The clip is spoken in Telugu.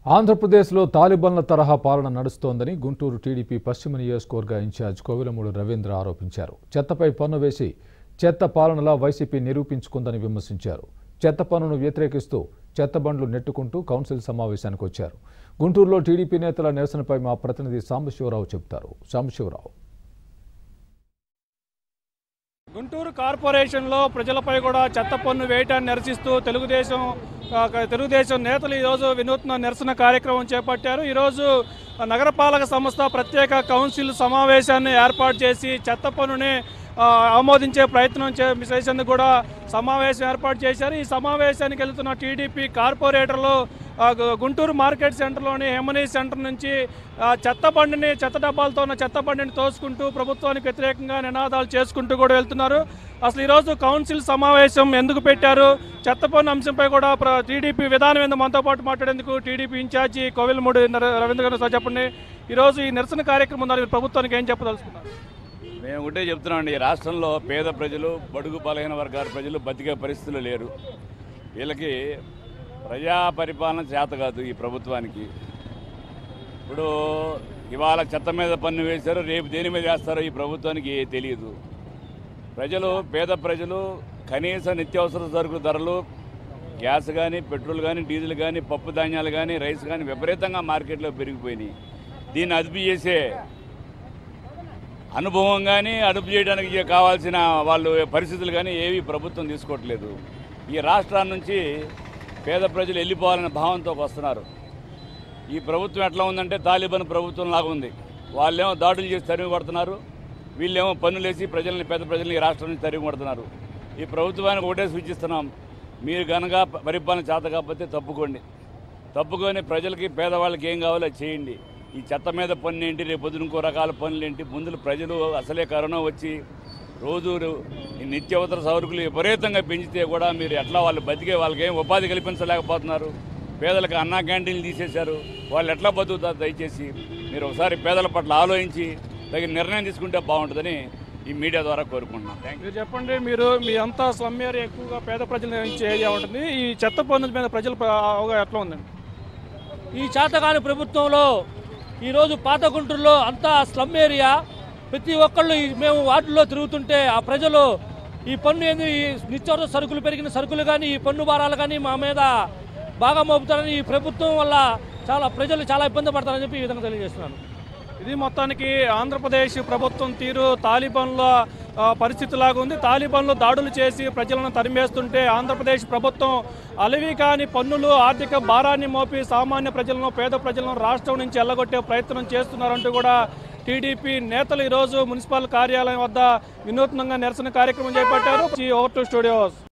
ఆంధ్రప్రదేశ్లో తాలిబాన్ల తరహా పాలన నడుస్తోందని గుంటూరు టీడీపీ పశ్చిమ నియోజకవర్గ ఇన్ఛార్జ్ కోవిలమూడి రవీంద్ర ఆరోపించారు చెత్తపై పన్ను వేసి చెత్త పాలనలా వైసీపీ నిరూపించుకుందని విమర్శించారు చెత్త పన్నును వ్యతిరేకిస్తూ చెత్త బండ్లు నెట్టుకుంటూ కౌన్సిల్ సమావేశానికి వచ్చారు గుంటూరులో టీడీపీ నేతల నిరసనపై మా ప్రతినిధి సాంబశివరావు చెబుతారు సాంబశివరావు గుంటూరు కార్పొరేషన్లో ప్రజలపై కూడా చెత్త పన్ను వేయటాన్ని నిరసిస్తూ తెలుగుదేశం ఆ, తెలుగుదేశం నేతలు ఈరోజు వినూత్న నిరసన కార్యక్రమం చేపట్టారు ఈరోజు నగరపాలక సంస్థ ప్రత్యేక కౌన్సిల్ సమావేశాన్ని ఏర్పాటు చేసి చెత్త పన్నుని ఆ, ఆమోదించే ప్రయత్నం చే చేసేందుకు కూడా సమావేశం ఏర్పాటు చేశారు ఈ సమావేశానికి వెళ్తున్న టీడీపీ కార్పొరేటర్లు ఆ, గు- గుంటూరు మార్కెట్ సెంటర్లోని హెమనీ సెంటర్ నుంచి ఆ, చెత్త బండిని చెత్త డబ్బాలతో ఉన్న చెత్త బండిని తోసుకుంటూ ప్రభుత్వానికి వ్యతిరేకంగా నినాదాలు చేసుకుంటూ కూడా వెళ్తున్నారు అసలు ఈరోజు కౌన్సిల్ సమావేశం ఎందుకు పెట్టారు చెత్త పన్ను అంశంపై కూడా ప్ర- టీడీపీ విధానం ఏందో మనతో పాటు మాట్లాడేందుకు టీడీపీ ఇన్ఛార్జి కోవిలమూడి నర- రవీంద్ర గారు సార్ చెప్పండి ఈరోజు ఈ నిరసన కార్యక్రమం ఉందని మీరు ప్రభుత్వానికి ఏం చెప్పదలుచుకున్నారు మేము ఒకటే చెప్తున్నామండి ఈ రాష్ట్రంలో పేద ప్రజలు బడుగు బలహీన వర్గాల ప్రజలు బతికే పరిస్థితులు లేరు వీళ్ళకి ప్రజా పరిపాలన చేత కాదు ఈ ప్రభుత్వానికి ఇప్పుడు ఇవాళ చెత్త మీద పన్ను వేశారు రేపు దేని మీద వేస్తారో ఈ ప్రభుత్వానికి తెలియదు ప్రజలు పేద ప్రజలు కనీస నిత్యావసర సరుకుల ధరలు గ్యాస్ కానీ పెట్రోల్ కానీ డీజిల్ కానీ పప్పు ధాన్యాలు కానీ రైస్ కానీ విపరీతంగా మార్కెట్లో పెరిగిపోయినాయి దీన్ని అదుపు చేసే అనుభవం కానీ అదుపు చేయడానికి కావాల్సిన వాళ్ళు పరిస్థితులు కానీ ఏవి ప్రభుత్వం తీసుకోవట్లేదు ఈ రాష్ట్రాల నుంచి పేద ప్రజలు వెళ్ళిపోవాలనే భావంతో వస్తున్నారు ఈ ప్రభుత్వం ఎట్లా ఉందంటే తాలిబాన్ ప్రభుత్వం లాగా ఉంది వాళ్ళేమో దాడులు చేసి తరిమి కొడుతున్నారు వీళ్ళేమో పన్నులేసి ప్రజల్ని పేద ప్రజల్ని ఈ రాష్ట్రం నుంచి తరిమి కొడుతున్నారు ఈ ప్రభుత్వానికి ఒకటే సూచిస్తున్నాం మీరు కనుక పరిపాలన చేత కాకపోతే తప్పుకోండి తప్పుకొని ప్రజలకి పేదవాళ్ళకి ఏం కావాలో అది చేయండి ఈ చెత్త మీద పన్ను ఏంటి రేపు పొద్దున ఇంకో రకాల పనులు ఏంటి ముందు ప్రజలు అసలే కరోనా వచ్చి రోజు ఈ నిత్యావసర సరుకులు విపరీతంగా పెంచితే కూడా మీరు ఎట్లా వాళ్ళు బతికే వాళ్ళకి ఏం ఉపాధి కల్పించలేకపోతున్నారు పేదలకు అన్నా క్యాంటీన్లు తీసేశారు వాళ్ళు ఎట్లా బతుకుతారు దయచేసి మీరు ఒకసారి పేదల పట్ల ఆలోచించి తగిన నిర్ణయం తీసుకుంటే బాగుంటుందని ఈ మీడియా ద్వారా కోరుకుంటున్నాను థ్యాంక్ మీరు చెప్పండి మీరు మీ అంతా స్లమ్ ఏరియా ఎక్కువగా పేద ప్రజల నుంచి ఏరియా ఉంటుంది ఈ చెత్త పన్ను మీద ప్రజల ప్ర- అవగాహన ఎట్లా ఉందండి ఈ చేతగాని ప్రభుత్వంలో ఈరోజు పాత గుంటూరులో అంతా స్లమ్ ఏరియా ప్రతి ఒక్కళ్ళు ఈ మేము వార్డుల్లో తిరుగుతుంటే ఆ ప్రజలు ఈ పన్ను ఏంది ఈ నిత్యావసర సరుకులు పెరిగిన సరుకులు కానీ ఈ పన్ను భారాలు కానీ మా మీద బాగా మోపుతారని ఈ ప్రభుత్వం వల్ల చాలా ప్రజలు చాలా ఇబ్బంది పడతారని చెప్పి ఈ విధంగా తెలియజేస్తున్నాను ఇది మొత్తానికి ఆంధ్రప్రదేశ్ ప్రభుత్వం తీరు తాలిబాన్ల ఆ, పరిస్థితి లాగా ఉంది తాలిబాన్లు దాడులు చేసి ప్రజలను తరిమేస్తుంటే ఆంధ్రప్రదేశ్ ప్రభుత్వం అలవి కాని పన్నులు ఆర్థిక భారాన్ని మోపి సామాన్య ప్రజలను పేద ప్రజలను రాష్ట్రం నుంచి ఎల్లగొట్టే ప్రయత్నం చేస్తున్నారంటూ కూడా టీడీపీ నేతలు ఈరోజు మున్సిపల్ కార్యాలయం వద్ద వినూత్నంగా నిరసన కార్యక్రమం చేపట్టారు ఓవర్ టు స్టూడియోస్